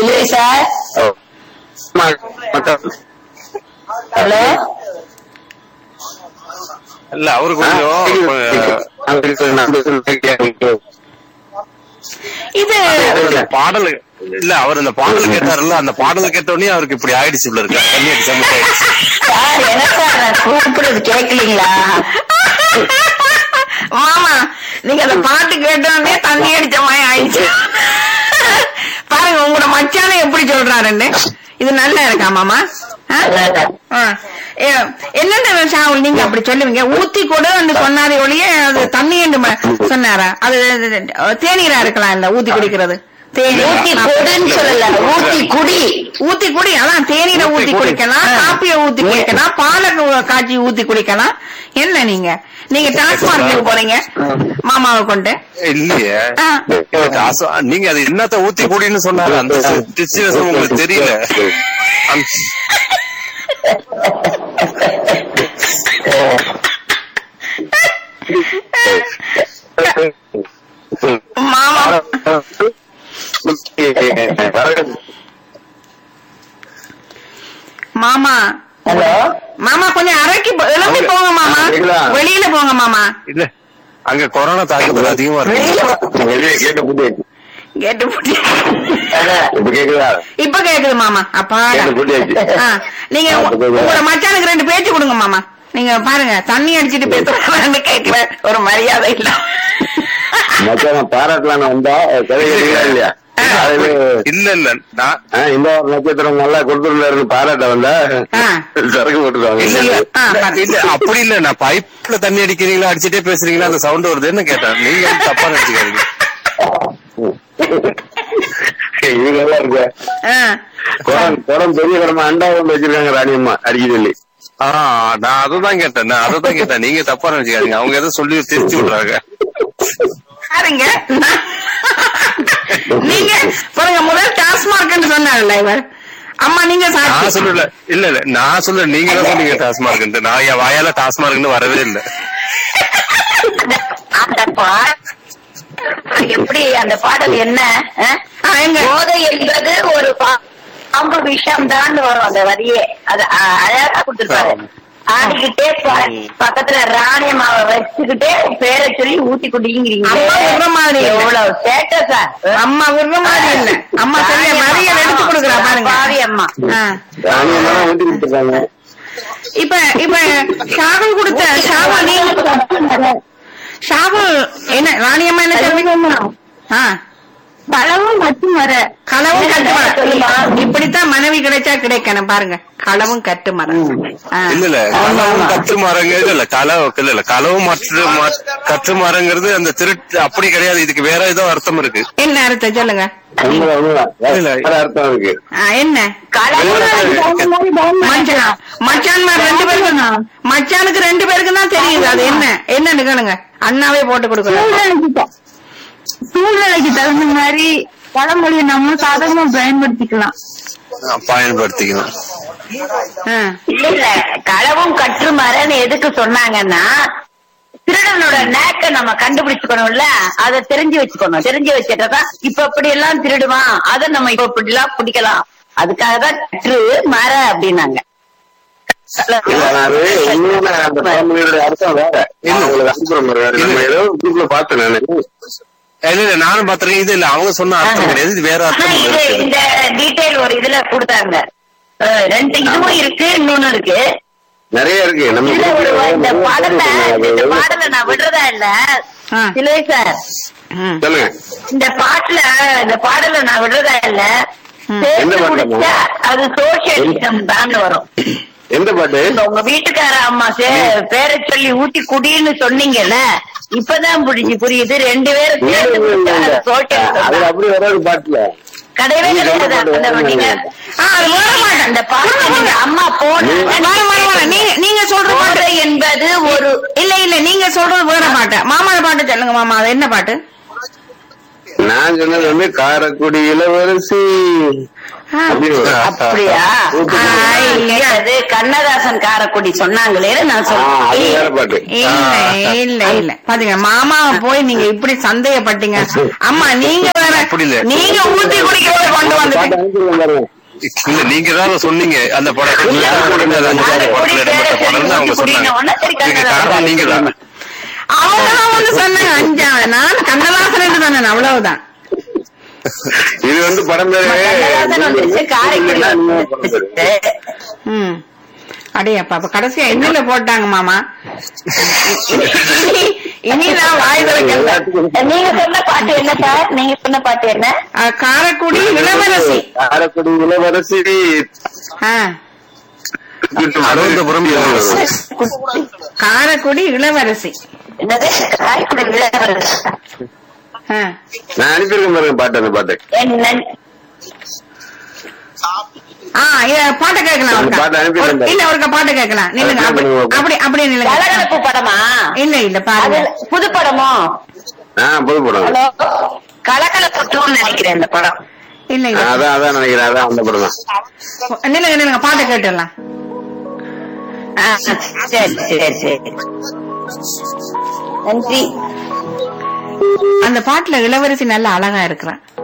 இல்லை sir hello இல்ல அவரு கொஞ்சம் இது இந்த பாடல் இல்ல அவர் இந்த பாடல் கேட்டாருல்ல அந்த பாடல் கேட்ட உடனே அவருக்கு இப்படி ஆயிடுச்சு இப்படி இருக்கு தண்ணி அடிச்ச மாதிரி ஆயிடுச்சு சார் என்ன சார் நான் கூப்பிடுறது கேட்கலீங்களா மாமா நீங்க அந்த பாட்டு கேட்டோடனே தண்ணி அடிச்ச மாதிரி ஆயிடுச்சு பாருங்க உங்களோட மச்சான எப்படி சொல்றாருன்னு இது நல்லா இருக்கா மாமா ஆ? ஆ. ஏ, என்னென்ன ஷாவுல் நீங்க அப்படி சொல்லுவீங்க ஊத்தி கொடுன்னு சொன்னாரே ஒழிய அது தண்ணி என்று ம- சொன்னாரா அது அது, அது, தேநீரா இருக்கலாம் இல்ல ஊத்தி குடிக்கிறது தேநீர் ஊத்தி கொடுன்னு சொல்லல ஊத்தி குடி ஊத்தி குடி அதான் தேநீரை ஊத்தி குடிக்கலாம் காப்பியை ஊத்தி குடிக்கலாம் பாலை கு- காய்ச்சி ஊத்தி குடிக்கலாம் என்ன நீங்க நீங்க டாஸ்மார்க்கு போறீங்க மாமாவை கொண்டு இல்லையே ஆ. அச- நீங்க அது என்னத்த ஊத்தி கூடின்னு சொன்னாரு அந்த டிஸ்டினேஷன் உங்களுக்கு தெரியல அந்த- மாமா மாமா ஹலோ மாமா கொஞ்சம் அரைக்கி போ- எழும்பி போங்க மாமா கேக்குதா? வெளியில போங்க மாமா இல்ல அங்க கொரோனா தாக்குதல் அதிகமா இருக்கு கேட்டு பூட்டி இப்ப கேக்குதா இப்ப கேக்குது மாமா அப்பா கேட்டு பூட்டியாச்சு. ஆ, நீங்க உ- உங்களோட மச்சானுக்கு ரெண்டு பேச்சு கொடுங்க மாமா நீங்க பாருங்க தண்ணி அடிச்சிட்டு பேசுறான்னு கேட்கிற ஒரு மரியாதை இல்ல மச்சான் பாராட்டலான்னு வந்தா கதை கேட்டீங்களா இல்லையா அதுல, இல்ல இல்ல நான் ஆ, இந்த ஒரு நட்சத்திரம் நல்லா கொடுத்துருந்தாருன்னு பாராட்ட வந்தா ஆ. சரக்கு போட்டுருவாங்க இல்ல இல்ல ஆ, பாருங்க. இல்ல அப்படி இல்ல நான் பைப்ல தண்ணி அடிக்கிறீங்களா அடிச்சிட்டே பேசுறீங்களா அந்த சவுண்ட் வருதுன்னு கேட்டேன் நீங்க வந்து தப்பா நினைச்சுக்காதீங்க இது நல்லா இருக்கு ஆ. குடம் குடம் பெரிய குடமா அண்டா கொண்டு வச்சிருக்காங்க ராணியம்மா அடிக்க சொல்லி ஆ நான் அததான் கேட்டேன் நான் அததான் கேட்டேன் நீங்க தப்பா நினைச்சுக்காதீங்க அவங்க ஏதோ சொல்லி திருச்சி விடுறாங்க பாருங்க நீங்க பாருங்க முதல் டாஸ்மார்க்னு சொன்னார்ல இவர் அம்மா நீங்க நான் சாட்சி சொல்லல இல்ல இல்ல நான் சொல்ல நீங்க தான் சொன்னீங்க டாஸ்மார்க் நான் என் வாயால டாஸ்மார்க்னு வரவே இல்ல அந்த பாடல் எப்படி அந்த பாடல் என்ன ஆ? ஆ, எங்க? போதை என்பது ஒரு பா- பாம்பு விஷம் தான் வரும் அந்த வரியே அது அ- அழகா கொடுத்துருப்பாரு ஆடிக்கிட்டே ப- பக்கத்துல ராணி மாவை வச்சுக்கிட்டே பேரை சொல்லி ஊத்தி குடிங்கிறீங்க அம்மா விடுற மாதிரி இல்ல. எவ்வளவு சேட்டை சார் அம்மா விடுற மாதிரி இல்ல அம்மா சரியா மரியாதை எடுத்து கொடுக்குறா பாருங்க பாவி அம்மா ஆ. ராணியம்மா தான் ஊட்டி கொடுத்துருக்காங்க இப்ப இப்ப ஷாகுல் கொடுத்த ஷாகுல் நீங்க ஷாகுல் என்ன ராணியம்மா என்ன சொல்றீங்க ஆ பழமும் மட்டும் வர களவும் கட்டு மரம் இப்படித்தான் மனைவி கிடைச்சா கிடைக்கணும் பாருங்க களவும் கட்டு மரம் ஆ. இல்ல இல்ல களவும் கற்று மரங்கிறது இல்ல களவு இல்ல இல்ல களவும் மற்ற ம- கற்று மரங்கிறது அந்த திருட்டு அப்படி கிடையாது இதுக்கு வேற ஏதோ அர்த்தம் இருக்கு என்ன அர்த்தம் சொல்லுங்க உண்மைதான் உண்மைதான் இல்ல. வேற அர்த்தம் இருக்கு ஆ, என்ன மச்சான் மச்சான் ரெண்டு பேருக்கும் மச்சானுக்கு ரெண்டு பேருக்கு தான் தெரியுது அது என்ன என்னன்னு கேளுங்க அண்ணாவே போட்டு கொடுக்குறேன் சூழ்நிலைக்கு தகுந்த மாதிரி பழமொழியை நம்ம சாதகமா பயன்படுத்திக்கலாம் பயன்படுத்திக்கணும் ஆ. இல்ல இல்ல களவும் கற்று மரன்னு எதுக்கு சொன்னாங்கன்னா திருடனோட நேக்க நம்ம கண்டுபிடிச்சுக்கணும்ல அதை தெரிஞ்சு வச்சுக்கணும் தெரிஞ்சு வச்சுட்டதான் இப்ப இப்படி எல்லாம் திருடுவான் அதை நம்ம இப்ப இப்படி எல்லாம் பிடிக்கலாம் அதுக்காக தான் கற்று மர அப்படின்னாங்க இல்ல, நான் அது உண்மையான அந்த பழமொழியோட அர்த்தம் வேற உங்களுக்கு அனுப்புறேன் பாருங்க. நம்ம ஏதோ குரூப்ல பார்த்தேன் நானு இல்ல இல்ல நானும் பாத்துறேன் இது இல்ல அவங்க சொன்ன அர்த்தம் கிடையாது இது வேற ஆனா அர்த்தம் இது இருக்கு இந்த டீடைல் ஒரு இதுல கொடுத்தாங்க அஹ் ரெண்டு இதுவும் இருக்கு இன்னொன்னு இருக்கு நிறைய இருக்கு நம்ம இதுல ஒரு இந்த குரூப்ல பாடல அது இந்த எவ்வளவு- பாடல நான் விடுறதா இல்ல ஆ. சிலுவை சார் ம். சொல்லுங்க இந்த பாட்டுல இந்த பாடல நான் விடுறதா இல்ல சேர்த்து எந்த பாட்டுல? முடிச்சா அது சோசியலிசம் தான் வரும் எந்த பாட்டு இப்ப உங்க வீட்டுக்கார அம்மா சே- பேரை சொல்லி ஊத்தி குடின்னு சொன்னீங்கல்ல இப்பதான் புரிஞ்சு புரியுது ரெண்டு பேரும் சேர்த்து குடிச்சா அது சோசியலிசம் அது தான். அப்படி வராது பாட்டுல கிடையவே நீங்க கிடையாது சொல்ற அந்த பாட்டு நீங்க ஆ, அது வர மாட்டேன். அந்த பாட்டு நீங்க அம்மா போன வர, வர, வர. நீங்க நீங்க சொல்ற பாட்டு போதை என்பது ஒரு இல்ல இல்ல நீங்க சொல்றது வேற பாட்டு மாமாவோட பாட்டு சொல்லுங்க மாமா அது என்ன பாட்டு நான் சொன்னது வந்து காரக்குடி இளவரசி ஆ. அப்படின்னு வரும். அப்படியா ஐயா. கேட்டது கண்ணதாசன் காரக்குடி சொன்னாங்களே நான் ஆ, அது வேற சொல்றேன் பாட்டு இல்ல இல்ல இல்ல பாத்தீங்க மாமாவை போய் நீங்க இப்படி சந்தேகப்பட்டீங்க அம்மா நீங்க வேற அப்படி இல்ல. நீங்க ஊத்தி குடிக்கிறத கொண்டு பாட்டு வந்துட்டு அனுப்பிடுவேன் பாருங்க. இல்ல நீங்க தான் சொன்னீங்க அந்த படம் அந்த அஞ்சு படத்துல இடம்பெற்ற படம்னு அவங்க சொன்னாங்க இதுக்கு காரணம் நீங்க தான் அவங்க வந்து சொன்னாங்க அஞ்சா நான் கண்ணதாசன் சொன்னேன் அவ்வளவுதான் இது வந்து படம் பேரு கண்ணதாசன் வந்துருச்சு காரைக்குடி இல்லைன்னா நீங்க படம் பேரு. வந்துருச்சு. ம் அடே அப்பா அப்ப கடைசியா என்னல போட்டாங்க மாமா இனி- இனி நான் வாய் திறக்கல நீங்க சொன்ன பாட்டு என்ன சார் நீங்க சொன்ன பாட்டு என்ன அஹ், காரைக்குடி இளவரசி காரைக்குடி இளவரசி ஆ, அனந்தபுரம் இளவரசி. காரைக்குடி இளவரசி என்னது காரைக்குடி இளவரசி. ஆ. நான் அனுப்பியிருக்கேன் பாருங்க பாட்டு அந்த பாட்டு என்ன ஆ இத பாட்டு கேட்கலாம் அந்த ஒருக்கா. பாட்டு அனுப்பி ஒரு- தந்தேன். இல்ல ஒருக்கா பாட்டு கேட்கலாம் நில்லுங்க அது அப்படி கேட்கணும். அப்படி அப்படியே நில்லுங்க கலகலப்பு படமா இல்ல இல்ல அது பாருங்க புது படமோ ஆ புது படம் ஹலோ கலகலப்பு டூன்னு நினைக்கிறேன் இந்த படம் இல்ல ஆ, இல்ல அதான் அதான் நினைக்கிறேன் அதான் அந்த படம் தான் நில்லுங்க நில்லுங்க பாட்டு கேட்டுடலாம் ஆ, சரி சரி சரி நன்றி அந்த பாட்டுல இளவரசி நல்ல அழகா இருக்கிறான்